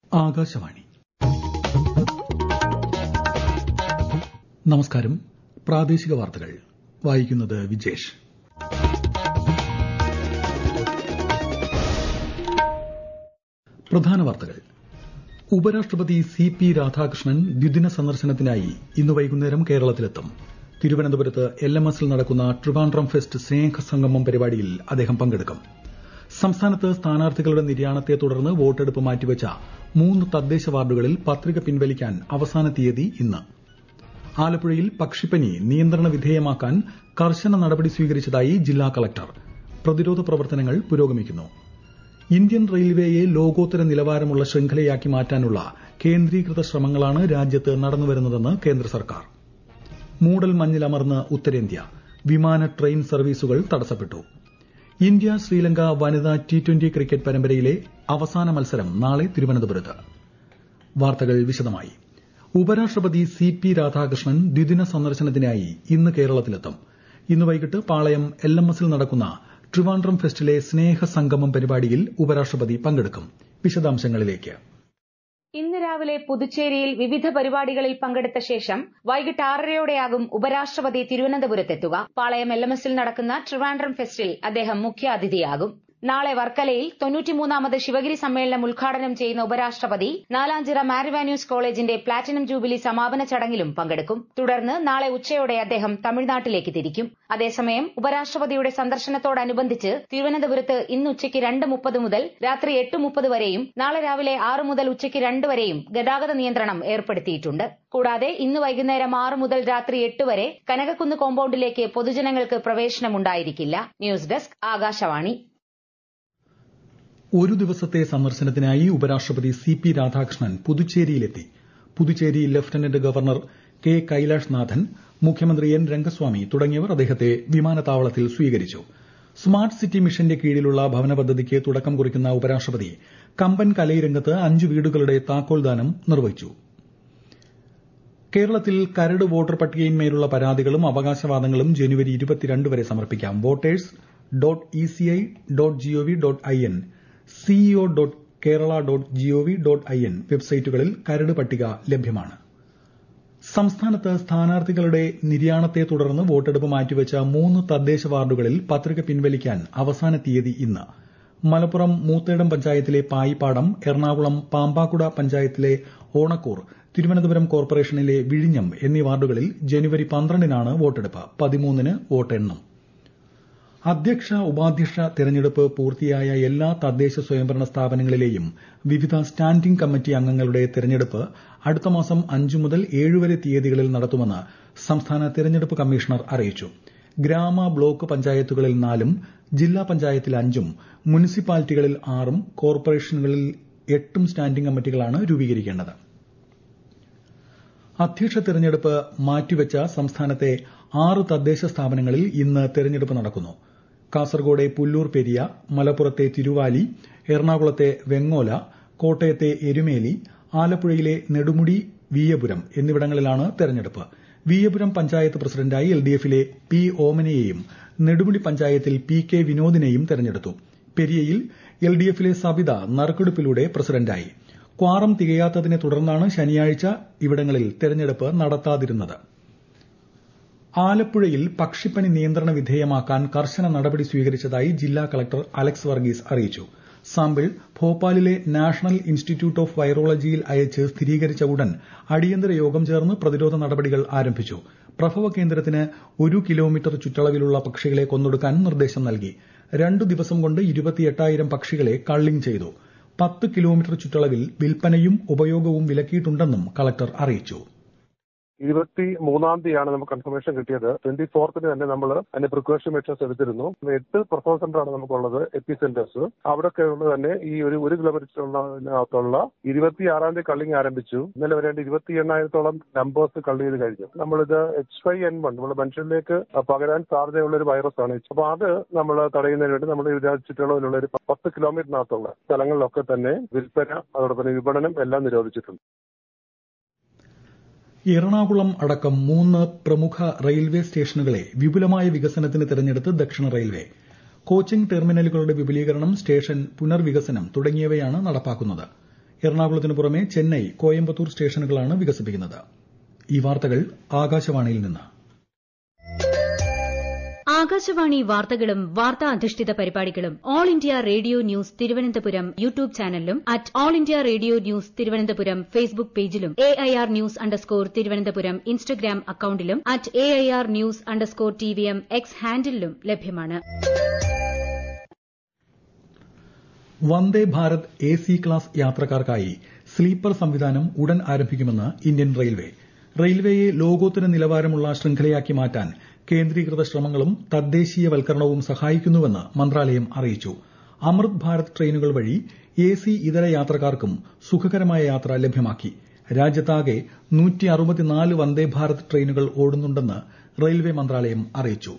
ആകാശവാണി നമസ്കാരം പ്രാദേശിക വാർത്തകൾ വായിക്കുന്നത് വിജേഷ് പ്രധാന വാർത്തകൾ ഉപരാഷ്ട്രപതി സി പി രാധാകൃഷ്ണൻ ദ്വിദിന സന്ദർശനത്തിനായി ഇന്ന് വൈകുന്നേരം കേരളത്തിലെത്തും തിരുവനന്തപുരത്ത് എൽ എം എസിൽ നടക്കുന്ന ട്രിവാൻഡ്രം ഫെസ്റ്റ് സ്നേഹസംഗമം പരിപാടിയിൽ അദ്ദേഹം പങ്കെടുക്കും സംസ്ഥാനത്ത് സ്ഥാനാർത്ഥികളുടെ നിര്യാണത്തെ തുടർന്ന് വോട്ടെടുപ്പ് മാറ്റിവച്ച മൂന്ന് തദ്ദേശ വാർഡുകളിൽ പത്രിക പിൻവലിക്കാൻ അവസാന തീയതി ഇന്ന് ആലപ്പുഴയിൽ പക്ഷിപ്പനി നിയന്ത്രണ വിധേയമാക്കാൻ കർശന നടപടി സ്വീകരിച്ചതായി ജില്ലാ കളക്ടർ പ്രതിരോധ പ്രവർത്തനങ്ങൾ പുരോഗമിക്കുന്നു ഇന്ത്യൻ റെയിൽവേയെ ലോകോത്തര നിലവാരമുള്ള ശൃംഖലയാക്കി മാറ്റാനുള്ള കേന്ദ്രീകൃത ശ്രമങ്ങളാണ് രാജ്യത്ത് നടന്നുവരുന്നതെന്ന് കേന്ദ്ര സർക്കാർ മൂടൽ മഞ്ഞിലമർന്ന് ഉത്തരേന്ത്യ വിമാന ട്രെയിൻ സർവീസുകൾ തടസ്സപ്പെട്ടു ഇന്ത്യ ശ്രീലങ്ക വനിതാ ടി ട്വന്റി ക്രിക്കറ്റ് പരമ്പരയിലെ അവസാന മത്സരം നാളെ തിരുവനന്തപുരത്ത് വാർത്തകൾ വിശദമായി ഉപരാഷ്ട്രപതി സി പി രാധാകൃഷ്ണൻ ദ്വിദിന സന്ദർശനത്തിനായി ഇന്ന് കേരളത്തിലെത്തും ഇന്ന് വൈകിട്ട് പാളയം എൽ എം എസിൽ നടക്കുന്ന ട്രിവാൻഡ്രം ഫെസ്റ്റിലെ സ്നേഹസംഗമം പരിപാടിയിൽ ഉപരാഷ്ട്രപതി പങ്കെടുക്കും വിശദാംശങ്ങളിലേക്ക് ഇന്ന് രാവിലെ പുതുച്ചേരിയിൽ വിവിധ പരിപാടികളിൽ പങ്കെടുത്ത ശേഷം വൈകിട്ട് ആറരയോടെയാകും ഉപരാഷ്ട്രപതി തിരുവനന്തപുരത്തെത്തുക പാളയം എൽ എം എസിൽ നടക്കുന്ന ട്രിവാൻഡ്രം ഫെസ്റ്റിൽ അദ്ദേഹം മുഖ്യാതിഥിയാകും നാളെ വർക്കലയിൽ തൊണ്ണൂറ്റിമൂന്നാമത് ശിവഗിരി സമ്മേളനം ഉദ്ഘാടനം ചെയ്യുന്ന ഉപരാഷ്ട്രപതി നാലാഞ്ചിറ മാരിവാന്യൂസ് കോളേജിന്റെ പ്ലാറ്റിനം ജൂബിലി സമാപന ചടങ്ങിലും പങ്കെടുക്കും തുടർന്ന് നാളെ ഉച്ചയോടെ അദ്ദേഹം തമിഴ്നാട്ടിലേക്ക് തിരിക്കും അതേസമയം ഉപരാഷ്ട്രപതിയുടെ സന്ദർശനത്തോടനുബന്ധിച്ച് തിരുവനന്തപുരത്ത് ഇന്ന് ഉച്ചയ്ക്ക് രണ്ട് മുപ്പത് മുതൽ രാത്രി എട്ട് മുപ്പത് വരെയും നാളെ രാവിലെ ആറ് മുതൽ ഉച്ചയ്ക്ക് രണ്ട് വരെയും ഗതാഗത നിയന്ത്രണം ഏർപ്പെടുത്തിയിട്ടുണ്ട് കൂടാതെ ഇന്ന് വൈകുന്നേരം ആറ് മുതൽ രാത്രി എട്ട് വരെ കനകക്കുന്ന് കോമ്പൌണ്ടിലേക്ക് പൊതുജനങ്ങൾക്ക് പ്രവേശനമുണ്ടായിരിക്കില്ല ന്യൂസ് ഡെസ്ക് ആകാശവാണി ഒരു ദിവസത്തെ സന്ദർശനത്തിനായി ഉപരാഷ്ട്രപതി സി പി രാധാകൃഷ്ണൻ പുതുച്ചേരിയിലെത്തി Puducherry lieutenant governor K Kailash Nathan മുഖ്യമന്ത്രി എൻ രംഗസ്വാമി തുടങ്ങിയവർ അദ്ദേഹത്തെ വിമാനത്താവളത്തിൽ സ്വീകരിച്ചു സ്മാർട്ട് സിറ്റി മിഷന്റെ കീഴിലുള്ള ഭവന പദ്ധതിക്ക് തുടക്കം കുറിക്കുന്ന ഉപരാഷ്ട്രപതി കമ്പൻ കലയിരംഗത്ത് അഞ്ച് വീടുകളുടെ താക്കോൽദാനം നിർവഹിച്ചു കേരളത്തിൽ കരട് വോട്ടർ പട്ടികയിന്മേലുള്ള പരാതികളും അവകാശവാദങ്ങളും ജനുവരി ഇരുപത്തിരണ്ട് വരെ സമർപ്പിക്കാം voters dot ECI dot GOV dot I N CEO dot Kerala dot GOV dot I N വെബ്സൈറ്റുകളിൽ കരട് പട്ടിക ലഭ്യമാണ് സംസ്ഥാനത്ത് സ്ഥാനാർത്ഥികളുടെ നിര്യാണത്തെ തുടർന്ന് വോട്ടെടുപ്പ് മാറ്റിവച്ച മൂന്ന് തദ്ദേശ വാർഡുകളിൽ പത്രിക പിൻവലിക്കാൻ അവസാന തീയതി ഇന്ന് മലപ്പുറം മൂത്തേടം പഞ്ചായത്തിലെ പായിപ്പാടം എറണാകുളം പാമ്പാക്കുട പഞ്ചായത്തിലെ ഓണക്കൂർ തിരുവനന്തപുരം കോർപ്പറേഷനിലെ വിഴിഞ്ഞം എന്നീ വാർഡുകളിൽ ജനുവരി പന്ത്രണ്ടിനാണ് വോട്ടെടുപ്പ് പതിമൂന്നിന് വോട്ടെണ്ണും അധ്യക്ഷ ഉപാധ്യക്ഷ തെരഞ്ഞെടുപ്പ് പൂർത്തിയായ എല്ലാ തദ്ദേശ സ്വയംഭരണ സ്ഥാപനങ്ങളിലെയും വിവിധ സ്റ്റാൻഡിംഗ് കമ്മിറ്റി അംഗങ്ങളുടെ തെരഞ്ഞെടുപ്പ് അടുത്ത മാസം അഞ്ചു മുതൽ ഏഴ് വരെ തീയതികളിൽ നടത്തുമെന്ന് സംസ്ഥാന തെരഞ്ഞെടുപ്പ് കമ്മീഷണർ അറിയിച്ചു ഗ്രാമ ബ്ലോക്ക് പഞ്ചായത്തുകളിൽ നാലും ജില്ലാ പഞ്ചായത്തിൽ അഞ്ചും മുനിസിപ്പാലിറ്റികളിൽ ആറും കോർപ്പറേഷനുകളിൽ എട്ടും സ്റ്റാൻഡിംഗ് കമ്മിറ്റികളാണ് രൂപീകരിക്കേണ്ടത് അധ്യക്ഷ തെരഞ്ഞെടുപ്പ് മാറ്റിവച്ച സംസ്ഥാനത്തെ ആറ് തദ്ദേശ സ്ഥാപനങ്ങളിൽ ഇന്ന് തെരഞ്ഞെടുപ്പ് നടക്കുന്നു കാസർഗോഡ് പുല്ലൂർ പെരിയ മലപ്പുറത്തെ തിരുവാലി എറണാകുളത്തെ വെങ്ങോല കോട്ടയത്തെ എരുമേലി ആലപ്പുഴയിലെ നെടുമുടി വീയപുരം എന്നിവിടങ്ങളിലാണ് തെരഞ്ഞെടുപ്പ് വീയപുരം പഞ്ചായത്ത് പ്രസിഡന്റായി എൽ ഡി എഫിലെ പി ഓമനയെയും നെടുമുടി പഞ്ചായത്തിൽ പി കെ വിനോദിനെയും തെരഞ്ഞെടുത്തു പെരിയയിൽ എൽ ഡി എഫിലെ സബിത നറുക്കെടുപ്പിലൂടെ പ്രസിഡന്റായി ക്വാറം തികയാത്തതിനെ തുടർന്നാണ് ശനിയാഴ്ച ഇവിടങ്ങളിൽ തെരഞ്ഞെടുപ്പ് നടത്താതിരുന്നത് ആലപ്പുഴയിൽ പക്ഷിപ്പനി നിയന്ത്രണ വിധേയമാക്കാൻ കർശന നടപടി സ്വീകരിച്ചതായി ജില്ലാ കളക്ടർ അലക്സ് വർഗീസ് അറിയിച്ചു സാമ്പിൾ ഭോപ്പാലിലെ നാഷണൽ ഇൻസ്റ്റിറ്റ്യൂട്ട് ഓഫ് വൈറോളജിയിൽ അയച്ച് സ്ഥിരീകരിച്ച ഉടൻ അടിയന്തര യോഗം ചേർന്ന് പ്രതിരോധ നടപടികൾ ആരംഭിച്ചു പ്രഭവ കേന്ദ്രത്തിന് ഒരു കിലോമീറ്റർ ചുറ്റളവിലുള്ള പക്ഷികളെ കൊന്നൊടുക്കാൻ നിർദ്ദേശം നൽകി രണ്ടു ദിവസം കൊണ്ട് ഇരുപത്തിയെട്ടായിരം പക്ഷികളെ കള്ളിംഗ് ചെയ്തു പത്ത് കിലോമീറ്റർ ചുറ്റളവിൽ വിൽപ്പനയും ഉപയോഗവും വിലക്കിയിട്ടുണ്ടെന്നും കളക്ടർ അറിയിച്ചു ഇരുപത്തി മൂന്നാം തീയതിയാണ് നമുക്ക് കൺഫർമേഷൻ കിട്ടിയത് ട്വന്റി ഫോർത്തിന് തന്നെ നമ്മൾ അതിന്റെ പ്രിക്കോഷൻ മെഷേഴ്സ് എടുത്തിരുന്നു എട്ട് പ്രൊഫോൾ സെന്ററാണ് നമുക്കുള്ളത് എപ്പി സെന്റേഴ്സ് അവിടെയൊക്കെ തന്നെ ഈ ഒരു ഒരു കിലോമീറ്ററിനകത്തുള്ള ഇരുപത്തി ആറാം തീയതി കള്ളിങ് ആരംഭിച്ചു ഇന്നലെ വരേണ്ട ഇരുപത്തി എണ്ണായിരത്തോളം നമ്പേഴ്സ് കള്ളി ചെയ്ത് കഴിഞ്ഞു നമ്മളിത് എച്ച് ഫൈവ് എൻ വൺ നമ്മൾ മനുഷ്യരിലേക്ക് പകരാൻ സാധ്യതയുള്ള ഒരു വൈറസ് ആണ് അപ്പൊ അത് നമ്മൾ തടയുന്നതിന് വേണ്ടി നമ്മുടെ ചുറ്റളവിലുള്ള ഒരു പത്ത് കിലോമീറ്ററിനകത്തുള്ള സ്ഥലങ്ങളിലൊക്കെ തന്നെ വിൽപ്പന അതോടൊപ്പം വിപണനം എല്ലാം നിരോധിച്ചിട്ടുണ്ട് എറണാകുളം അടക്കം മൂന്ന് പ്രമുഖ റെയിൽവേ സ്റ്റേഷനുകളെ വിപുലമായ വികസനത്തിന് തെരഞ്ഞെടുത്ത് ദക്ഷിണ റെയിൽവേ കോച്ചിംഗ് ടെർമിനലുകളുടെ വിപുലീകരണം സ്റ്റേഷൻ പുനർവികസനം തുടങ്ങിയവയാണ് നടപ്പാക്കുന്നത് എറണാകുളത്തിന് പുറമെ ചെന്നൈ കോയമ്പത്തൂർ സ്റ്റേഷനുകളാണ് വികസിപ്പിക്കുന്നത് ഈ വാർത്തകൾ ആകാശവാണിയിൽ നിന്ന് ആകാശവാണി വാർത്തകളും വാർത്താ അധിഷ്ഠിത പരിപാടികളും all India radio news Thiruvananthapuram YouTube ചാനലിലും at all India radio news Thiruvananthapuram Facebook പേജിലും A I R news underscore Thiruvananthapuram Instagram അക്കൌണ്ടിലും at A I R news underscore T V M X ഹാൻഡിലും ലഭ്യമാണ് Vande Bharat A C class യാത്രക്കാർക്കായി സ്ലീപ്പർ സംവിധാനം ഉടൻ ആരംഭിക്കുമെന്ന് ഇന്ത്യൻ റെയിൽവേ റെയിൽവേയെ ലോകോത്തര നിലവാരമുള്ള ശൃംഖലയാക്കി മാറ്റാൻ കേന്ദ്രീകൃത ശ്രമങ്ങളും തദ്ദേശീയവൽക്കരണവും സഹായിക്കുന്നുവെന്ന് മന്ത്രാലയം അറിയിച്ചു അമൃത് ഭാരത് ട്രെയിനുകൾ വഴി എ സി ഇതര യാത്രക്കാർക്കും സുഖകരമായ യാത്ര ലഭ്യമാക്കി രാജ്യത്താകെ വന്ദേ ഭാരത് ട്രെയിനുകൾ ഓടുന്നുണ്ടെന്ന് റെയിൽവേ മന്ത്രാലയം അറിയിച്ചു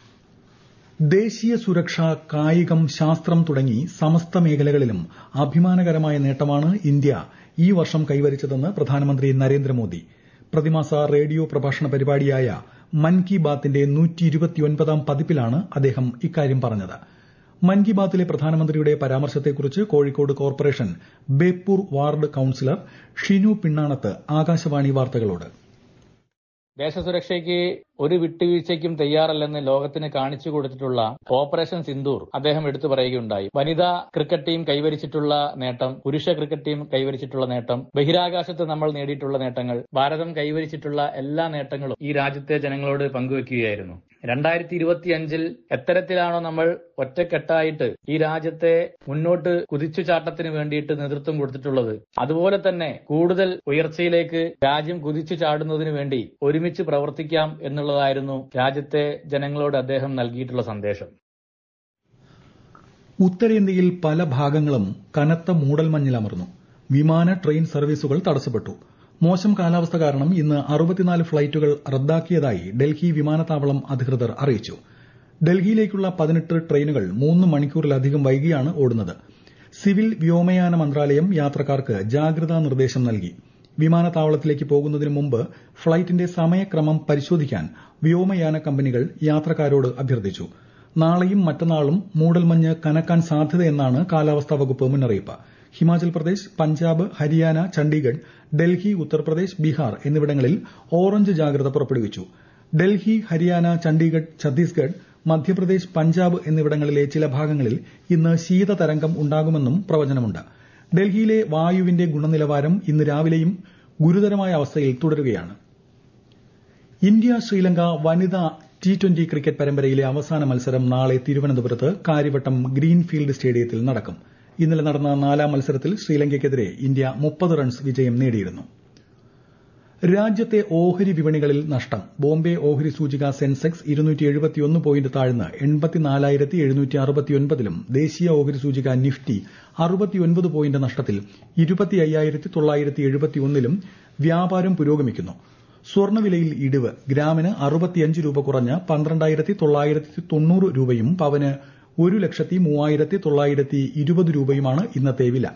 ദേശീയ സുരക്ഷ കായികം ശാസ്ത്രം തുടങ്ങി സമസ്ത മേഖലകളിലും അഭിമാനകരമായ നേട്ടമാണ് ഇന്ത്യ ഈ വർഷം കൈവരിച്ചതെന്ന് പ്രധാനമന്ത്രി നരേന്ദ്രമോദി പ്രതിമാസ റേഡിയോ പ്രഭാഷണ പരിപാടിയായ മൻ കി ബാത്തിന്റെ പതിപ്പിലാണ് അദ്ദേഹം ഇക്കാര്യം പറഞ്ഞത് മൻ കി ബാത്തിലെ പ്രധാനമന്ത്രിയുടെ പരാമർശത്തെക്കുറിച്ച് Kozhikode corporation Beypore ward councillor Shinu Pinnanath Akashvani വാർത്തകളോട് ദേശസുരക്ഷയ്ക്ക് ഒരു വിട്ടുവീഴ്ചയ്ക്കും തയ്യാറല്ലെന്ന് ലോകത്തിന് കാണിച്ചു കൊടുത്തിട്ടുള്ള ഓപ്പറേഷൻ സിന്ദൂർ അദ്ദേഹം എടുത്തു പറയുകയുണ്ടായി വനിതാ ക്രിക്കറ്റ് ടീം കൈവരിച്ചിട്ടുള്ള നേട്ടം പുരുഷ ക്രിക്കറ്റ് ടീം കൈവരിച്ചിട്ടുള്ള നേട്ടം ബഹിരാകാശത്ത് നമ്മൾ നേടിയിട്ടുള്ള നേട്ടങ്ങൾ ഭാരതം കൈവരിച്ചിട്ടുള്ള എല്ലാ നേട്ടങ്ങളും ഈ രാജ്യത്തെ ജനങ്ങളോട് പങ്കുവെക്കുകയായിരുന്നു രണ്ടായിരത്തി ഇരുപത്തിയഞ്ചിൽ എത്തരത്തിലാണോ നമ്മൾ ഒറ്റക്കെട്ടായിട്ട് ഈ രാജ്യത്തെ മുന്നോട്ട് കുതിച്ചുചാട്ടത്തിന് വേണ്ടിയിട്ട് നേതൃത്വം കൊടുത്തിട്ടുള്ളത് അതുപോലെ തന്നെ കൂടുതൽ ഉയർച്ചയിലേക്ക് രാജ്യം കുതിച്ചു ചാടുന്നതിന് വേണ്ടി ഒരുമിച്ച് പ്രവർത്തിക്കാം എന്നുള്ളതായിരുന്നു രാജ്യത്തെ ജനങ്ങളോട് അദ്ദേഹം നൽകിയിട്ടുള്ള സന്ദേശം ഉത്തരേന്ത്യയിൽ പല ഭാഗങ്ങളും കനത്ത മൂടൽമഞ്ഞിലമർന്നു വിമാന ട്രെയിൻ സർവീസുകൾ തടസ്സപ്പെട്ടു മോശം കാലാവസ്ഥ കാരണം ഇന്ന് അറുപത്തിനാല് ഫ്ളൈറ്റുകൾ റദ്ദാക്കിയതായി ഡൽഹി വിമാനത്താവളം അധികൃതർ അറിയിച്ചു ഡൽഹിയിലേക്കുള്ള പതിനെട്ട് ട്രെയിനുകൾ മൂന്ന് മണിക്കൂറിലധികം വൈകിയാണ് ഓടുന്നത് സിവിൽ വ്യോമയാന മന്ത്രാലയം യാത്രക്കാർക്ക് ജാഗ്രതാ നിർദ്ദേശം നൽകി വിമാനത്താവളത്തിലേക്ക് പോകുന്നതിന് മുമ്പ് ഫ്ളൈറ്റിന്റെ സമയക്രമം പരിശോധിക്കാൻ വ്യോമയാന കമ്പനികൾ യാത്രക്കാരോട് അഭ്യർത്ഥിച്ചു നാളെയും മറ്റന്നാളും മൂടൽമഞ്ഞ് കനക്കാൻ സാധ്യതയെന്നാണ് കാലാവസ്ഥാ വകുപ്പ് മുന്നറിയിപ്പ് ഹിമാചൽ പ്രദേശ് പഞ്ചാബ് ഹരിയാന ചണ്ഡീഗഡ് ഡൽഹി ഉത്തർപ്രദേശ് ബീഹാർ എന്നിവിടങ്ങളിൽ ഓറഞ്ച് ജാഗ്രത പുറപ്പെടുവിച്ചു ഡൽഹി ഹരിയാന ചണ്ഡീഗഡ് ഛത്തീസ്ഗഡ് മധ്യപ്രദേശ് പഞ്ചാബ് എന്നിവിടങ്ങളിലെ ചില ഭാഗങ്ങളിൽ ഇന്ന് ശീതതരംഗം ഉണ്ടാകുമെന്നും പ്രവചനമുണ്ട് ഡൽഹിയിലെ വായുവിന്റെ ഗുണനിലവാരം ഇന്ന് രാവിലെയും ഗുരുതരമായ അവസ്ഥയിൽ തുടരുകയാണ് ഇന്ത്യ ശ്രീലങ്ക വനിതാ ടി ട്വന്റി ക്രിക്കറ്റ് പരമ്പരയിലെ അവസാന മത്സരം നാളെ തിരുവനന്തപുരത്ത് കാര്യവട്ടം ഗ്രീൻഫീൽഡ് സ്റ്റേഡിയത്തിൽ നടക്കും ഇന്നലെ നടന്ന നാലാം മത്സരത്തിൽ ശ്രീലങ്കയ്ക്കെതിരെ ഇന്ത്യ മുപ്പത് റൺസ് വിജയം നേടിയിരുന്നു രാജ്യത്തെ ഓഹരി വിപണികളിൽ നഷ്ടം ബോംബെ ഓഹരി സൂചിക സെൻസെക്സ് പോയിന്റ് താഴ്ന്ന് ലും ദേശീയ ഓഹരി സൂചിക നിഫ്റ്റി അറുപത്തിയൊൻപത് പോയിന്റ് നഷ്ടത്തിൽ ലും വ്യാപാരം പുരോഗമിക്കുന്നു സ്വർണ്ണവിലയിൽ ഇടിവ് ഗ്രാമിന് അറുപത്തിയഞ്ച് രൂപ കുറഞ്ഞ് പന്ത്രണ്ടായിരത്തി തൊള്ളായിരത്തി തൊണ്ണൂറ് രൂപയും പവന് ഒരു ലക്ഷത്തി മൂവായിരത്തി തൊള്ളായിരത്തി ഇരുപത് രൂപയുമാണ് ഇന്നത്തെ വില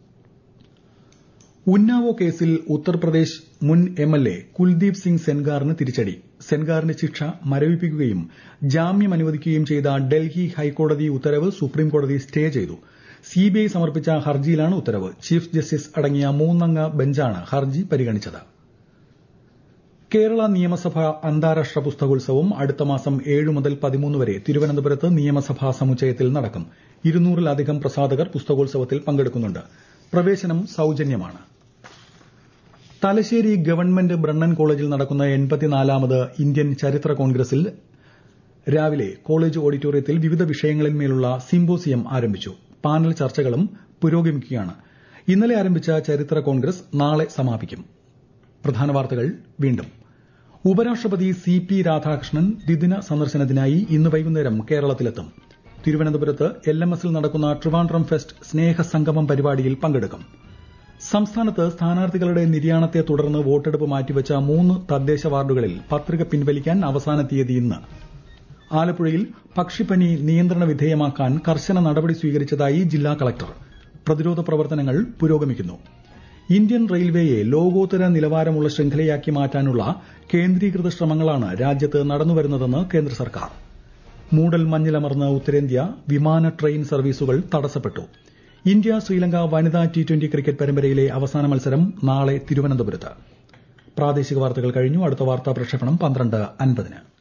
ഉന്നാവോ കേസിൽ ഉത്തർപ്രദേശ് മുൻ എംഎൽഎ കുൽദീപ് സിംഗ് സെൻഗാറിന് തിരിച്ചടി സെൻഗാറിന്റെ ശിക്ഷ മരവിപ്പിക്കുകയും ജാമ്യം അനുവദിക്കുകയും ചെയ്ത ഡൽഹി ഹൈക്കോടതി ഉത്തരവ് സുപ്രീംകോടതി സ്റ്റേ ചെയ്തു സിബിഐ സമർപ്പിച്ച ഹർജിയിലാണ് ഉത്തരവ് ചീഫ് ജസ്റ്റിസ് അടങ്ങിയ മൂന്നംഗ ബെഞ്ചാണ് ഹർജി പരിഗണിച്ചത് കേരള നിയമസഭ അന്താരാഷ്ട്ര പുസ്തകോത്സവം അടുത്ത മാസം ഏഴ് മുതൽ പതിമൂന്ന് വരെ തിരുവനന്തപുരത്ത് നിയമസഭാ സമുച്ചയത്തിൽ നടക്കും ഇരുന്നൂറിലധികം പ്രസാധകർ പുസ്തകോത്സവത്തിൽ പങ്കെടുക്കുന്നുണ്ട് പ്രവേശനം സൌജന്യമാണ് തലശ്ശേരി ഗവൺമെന്റ് ബ്രണ്ണൻ കോളേജിൽ നടക്കുന്ന എൺപത്തിനാലാമത് ഇന്ത്യൻ ചരിത്ര കോൺഗ്രസിൽ രാവിലെ കോളേജ് ഓഡിറ്റോറിയത്തിൽ വിവിധ വിഷയങ്ങളിന്മേലുള്ള സിംപോസിയം ആരംഭിച്ചു പാനൽ ചർച്ചകളും പുരോഗമിക്കുകയാണ് ഇന്നലെ ആരംഭിച്ച ചരിത്ര കോൺഗ്രസ് നാളെ സമാപിക്കും പ്രധാന വാർത്തകൾ വീണ്ടും ഉപരാഷ്ട്രപതി സി പി രാധാകൃഷ്ണൻ ദ്വിദിന സന്ദർശനത്തിനായി ഇന്ന് വൈകുന്നേരം കേരളത്തിലെത്തും തിരുവനന്തപുരത്ത് എൽ എം എസിൽ നടക്കുന്ന ട്രിവാൻഡ്രം ഫെസ്റ്റ് സ്നേഹസംഗമം പരിപാടിയിൽ പങ്കെടുക്കും സംസ്ഥാനത്ത് സ്ഥാനാർത്ഥികളുടെ നിര്യാണത്തെ തുടർന്ന് വോട്ടെടുപ്പ് മാറ്റിവച്ച മൂന്ന് തദ്ദേശ വാർഡുകളിൽ പത്രിക പിൻവലിക്കാൻ അവസാന തീയതി ഇന്ന് ആലപ്പുഴയിൽ പക്ഷിപ്പനി നിയന്ത്രണ വിധേയമാക്കാൻ കർശന നടപടി സ്വീകരിച്ചതായി ജില്ലാ കളക്ടർ പ്രതിരോധ പ്രവർത്തനങ്ങൾ പുരോഗമിക്കുന്നു ഇന്ത്യൻ റെയിൽവേയെ ലോകോത്തര നിലവാരമുള്ള ശൃംഖലയാക്കി മാറ്റാനുള്ള കേന്ദ്രീകൃത ശ്രമങ്ങളാണ് രാജ്യത്ത് നടന്നുവരുന്നതെന്ന് കേന്ദ്ര സർക്കാർ മൂടൽ മഞ്ഞിലമർന്ന ഉത്തരേന്ത്യ വിമാന ട്രെയിൻ സർവീസുകൾ തടസ്സപ്പെട്ടു ഇന്ത്യ ശ്രീലങ്ക വനിതാ ടി ട്വന്റി ക്രിക്കറ്റ് പരമ്പരയിലെ അവസാന മത്സരം നാളെ തിരുവനന്തപുരത്ത് പ്രാദേശിക വാർത്തകൾ കഴിഞ്ഞു അടുത്ത വാർത്താ പ്രക്ഷേപണം പന്ത്രണ്ട് അൻപതിന്